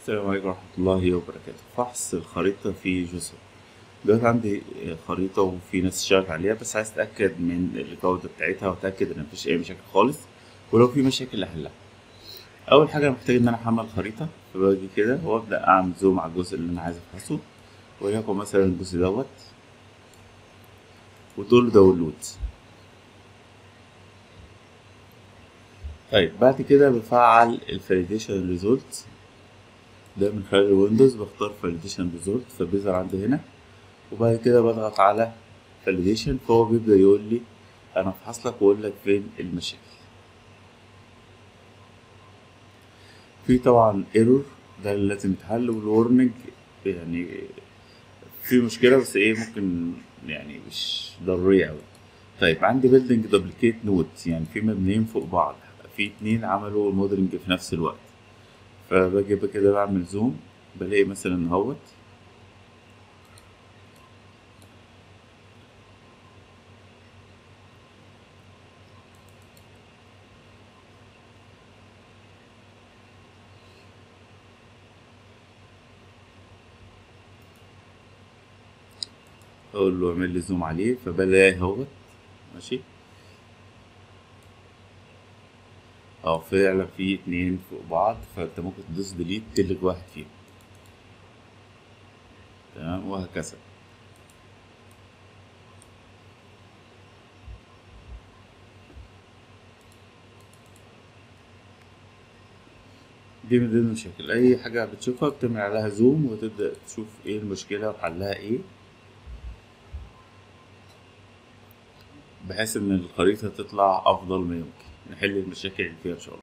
السلام عليكم ورحمة الله وبركاته فحص الخريطة في جزر دلوقتي عندي خريطة وفي ناس اشتغلت عليها بس عايز أتأكد من الجودة بتاعتها وأتأكد إن مفيش أي مشاكل خالص ولو في مشاكل أحلها أول حاجة محتاج إن أنا أحمل خريطة فباجي كده وأبدأ أعمل زوم على الجزء اللي أنا عايز أفحصه وليكن مثلا الجزء دوت وتقول له داونلود طيب بعد كده بفعل الفاليديشن ريزولت ده من خلال الويندوز بختار فاليديشن ريزولت فبيظهر عندي هنا وبعد كده بضغط على فاليديشن فهو بيبدأ يقول لي انا افحص لك واقول لك فين المشاكل في طبعا ايرور ده اللي لازم يتحل والورنينج يعني في مشكلة بس ايه ممكن يعني مش ضرورية اوي طيب عندي بيلدينج دوبليكيت نود يعني في مبنيين فوق بعض في اتنين عملوا الموديلنج في نفس الوقت فباجي كده بعمل زوم بلاقي مثلا اهوت اقول له اعمل لي زوم عليه فبلاقي اهوت ماشي اه فعلا في اتنين فوق بعض فانت ممكن تدوس ديليت تلغي واحد فيهم تمام وهكذا دي من ضمن المشاكل اي حاجة بتشوفها بتعمل عليها زوم وتبدأ تشوف ايه المشكلة وحلها ايه بحيث ان الخريطة تطلع افضل ما يمكن نحل المشاكل اللي فيها ان شاء الله